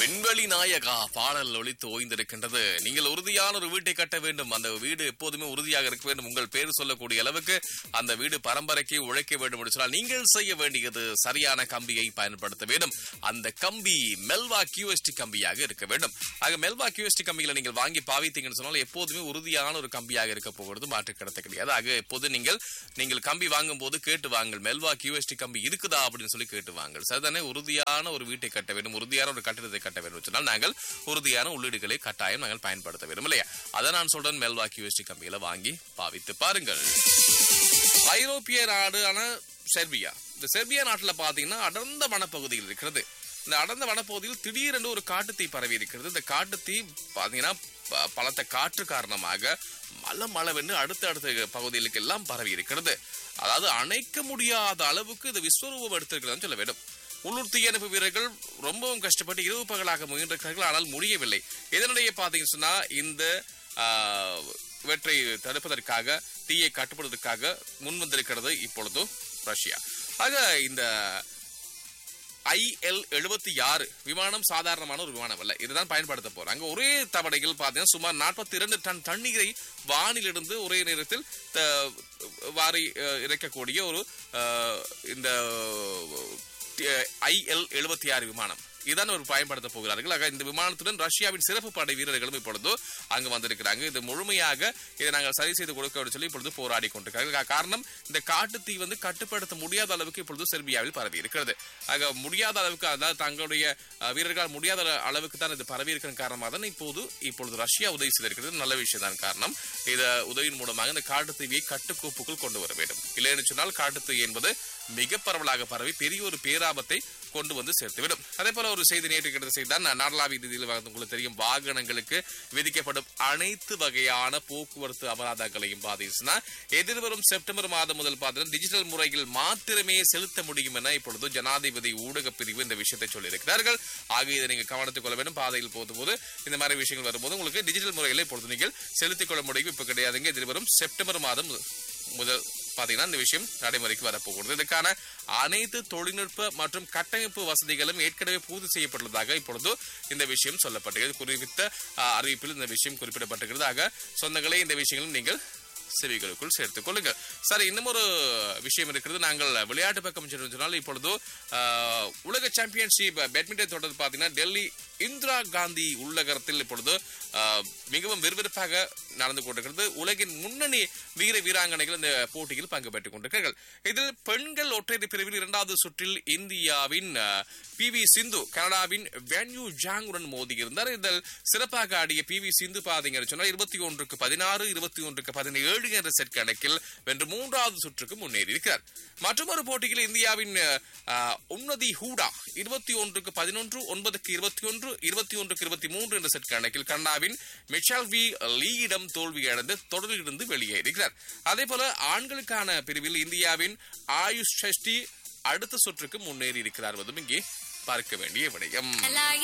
விண்வெளி நாயகா பாடல் ஒலித்து ஓய்ந்திருக்கின்றது நீங்கள் உறுதியான ஒரு வீட்டை கட்ட வேண்டும் அந்த வீடு எப்போதுமே உறுதியாக இருக்க வேண்டும் உங்கள் பேர் சொல்லக்கூடிய அளவுக்கு அந்த வீடு பரம்பரைக்கு உழைக்க வேண்டும் என்று சொன்னால் நீங்கள் செய்ய வேண்டியது சரியான கம்பியை பயன்படுத்த வேண்டும் அந்த கம்பி மெல்வா கியூஎஸ்டி கம்பியாக இருக்க வேண்டும் ஆக மெல்வா கியூஎஸ்டி கம்பிகளை நீங்கள் வாங்கி பாவித்தீங்கன்னு சொன்னால் எப்போதுமே உறுதியான ஒரு கம்பியாக இருக்க போகிறது மாற்று கடத்த கிடையாது ஆக எப்போது நீங்கள் நீங்கள் கம்பி வாங்கும் போது கேட்டு வாங்கள் மெல்வா கியூஎஸ்டி கம்பி இருக்குதா அப்படின்னு சொல்லி கேட்டு வாங்கள் சரிதானே உறுதியான ஒரு வீட்டை கட்ட வேண்டும் உறுதியான ஒரு கட்டிடத்தை கட்ட வேண்டும் சொன்னால் நாங்கள் உறுதியான உள்ளீடுகளை கட்டாயம் நாங்கள் பயன்படுத்த வேண்டும் இல்லையா அதை நான் சொல்றேன் மெல்வா கியூஎஸ்டி கம்பிகளை வாங்கி பாவித்து பாருங்கள் ஐரோப்பிய நாடான செர்பியா இந்த செர்பியா நாட்டுல பாத்தீங்கன்னா அடர்ந்த வனப்பகுதிகள் இருக்கிறது இந்த அடர்ந்த வனப்பகுதியில் திடீரென்று ஒரு காட்டுத்தீ பரவி இருக்கிறது இந்த காட்டுத்தீ பாத்தீங்கன்னா ப- பலத்த காற்று காரணமாக மல மளவென்று அடுத்த அடுத்த பகுதிகளுக்கு எல்லாம் பரவி இருக்கிறது அதாவது அணைக்க முடியாத அளவுக்கு இது விஸ்வரூபம் எடுத்திருக்கிறதுன்னு சொல்ல வேண்டும் உள்ளூர் தீயணைப்பு வீரர்கள் ரொம்பவும் கஷ்டப்பட்டு இரவு பகலாக முயன்றிருக்கிறார்கள் ஆனால் முடியவில்லை இதனிடையே பாத்தீங்கன்னு சொன்னா இந்த ஆஹ், இவற்றை தடுப்பதற்காக தீயை கட்டுப்படுவதற்காக முன் வந்திருக்கிறது இப்பொழுது ரஷ்யா ஆக இந்த ஐஎல் எழுபத்தி ஆறு விமானம் சாதாரணமான ஒரு விமானம் அல்ல இதுதான் பயன்படுத்த போறாங்க ஒரே தவணையில் பார்த்தீங்கன்னா சுமார் நாற்பத்தி இரண்டு டன் தண்ணீரை வானிலிருந்து ஒரே நேரத்தில் த- வாரி அஹ், இறக்கக்கூடிய ஒரு அஹ், இந்த ஐஎல் எழுபத்தி ஆறு விமானம் இதான் ஒரு பயன்படுத்த போகிறார்கள் ஆக இந்த விமானத்துடன் ரஷ்யாவின் சிறப்பு படை வீரர்களும் இப்பொழுது அங்கு வந்திருக்கிறாங்க இது முழுமையாக இதை நாங்கள் சரி செய்து கொடுக்க வேண்டும் சொல்லி இப்பொழுது போராடி கொண்டிருக்கிறார்கள் கா- காரணம் இந்த காட்டுத்தீ வந்து கட்டுப்படுத்த முடியாத அளவுக்கு இப்பொழுது செர்பியாவில் பரவி இருக்கிறது ஆக முடியாத அளவுக்கு அதாவது தங்களுடைய அஹ், வீரர்களால் முடியாத அளவுக்கு தான் இது பரவி இருக்கிற காரணமாக தான் இப்போது இப்பொழுது ரஷ்யா உதவி செய்திருக்கிறது நல்ல விஷயம் தான் காரணம் இந்த உதவியின் மூலமாக இந்த காட்டுத்தீவியை கட்டுக்கோப்புக்குள் கொண்டு வர வேண்டும் இல்லைன்னு சொன்னால் காட்டுத்தீ என்பது மிக பரவலாக பரவி பெரிய ஒரு பேராபத்தை கொண்டு வந்து சேர்த்துவிடும் அதே போல ஒரு செய்தி நேற்று கிடைத்த செய்தி தான் நாடளாவிய ரீதியில் வந்து உங்களுக்கு தெரியும் வாகனங்களுக்கு விதிக்கப்படும் அனைத்து வகையான போக்குவரத்து அபராதங்களையும் பாதிச்சுன்னா எதிர்வரும் செப்டம்பர் மாதம் முதல் பார்த்தீங்கன்னா டிஜிட்டல் முறையில் மாத்திரமே செலுத்த முடியும் என இப்பொழுது ஜனாதிபதி ஊடக பிரிவு இந்த விஷயத்தை சொல்லியிருக்கிறார்கள் ஆக இதை நீங்க கவனித்துக் கொள்ள வேண்டும் பாதையில் போகும்போது இந்த மாதிரி விஷயங்கள் வரும்போது உங்களுக்கு டிஜிட்டல் முறையில் இப்பொழுது நீங்கள் செலுத்திக் கொள்ள முடியும் இப்ப கிடையாதுங்க எதிர்வரும் செப்டம்பர் மாதம் முதல் முதல் பாத்தீங்கன்னா இந்த விஷயம் நடைமுறைக்கு வரப்போகிறது இதுக்கான அனைத்து தொழில்நுட்ப மற்றும் கட்டமைப்பு வசதிகளும் ஏற்கனவே பூர்த்தி செய்யப்பட்டுள்ளதாக இப்பொழுது இந்த விஷயம் சொல்லப்பட்டிருக்கிறது குறிப்பிட்ட ஆ, அறிவிப்பில் இந்த விஷயம் குறிப்பிடப்பட்டிருக்கிறது ஆக சொந்தங்களே இந்த விஷயங்களும் நீங்கள் செவிகளுக்குள் சேர்த்துக் கொள்ளுங்கள் சரி இன்னும் ஒரு விஷயம் இருக்கிறது நாங்கள் விளையாட்டு பக்கம் சென்று சொன்னால் இப்பொழுது ஆ, உலக சாம்பியன்ஷிப் பேட்மிண்டன் தொடர் பார்த்தீங்கன்னா டெல்லி இந்திரா காந்தி உள்ளகரத்தில் இப்பொழுது ஆ, மிகவும் விறுவிறுப்பாக நடந்து கொண்டிருக்கிறது உலகின் முன்னணி வீர வீராங்கனைகள் இந்த போட்டியில் பங்கு பெற்றுக் கொண்டிருக்கிறார்கள் இதில் பெண்கள் ஒற்றையர் பிரிவில் இரண்டாவது சுற்றில் இந்தியாவின் பி வி சிந்து கனடாவின் வேன்யூ ஜாங்குடன் மோதியிருந்தார் இதில் சிறப்பாக ஆடிய பி வி சிந்து பாத்தீங்கன்னு சொன்னால் இருபத்தி ஒன்றுக்கு பதினாறு இருபத்தி ஒன்றுக்கு பதினேழு என்ற செட் கணக்கில் வென்று மூன்றாவது சுற்றுக்கு முன்னேறி இருக்கிறார் மற்றொரு போட்டியில் இந்தியாவின் அஹ், உன்னதி ஹூடா இருபத்தி ஒன்றுக்கு பதினொன்று ஒன்பதுக்கு இருபத்தி ஒன்று இருபத்தி ஒன்றுக்கு இருபத்தி மூன்று என்ற செட் கணக்கில் கனடாவின் மிஷால் வி லீயிடம் தோல்வியடைந்து தொடரிலிருந்து வெளியேறுகிறார் அதே போல ஆண்களுக்கான பிரிவில் இந்தியாவின் ஆயுஷ் ஷஷ்டி அடுத்த சுற்றுக்கு முன்னேறி இருக்கிறார் என்பதும் இங்கே பார்க்க வேண்டிய விடயம்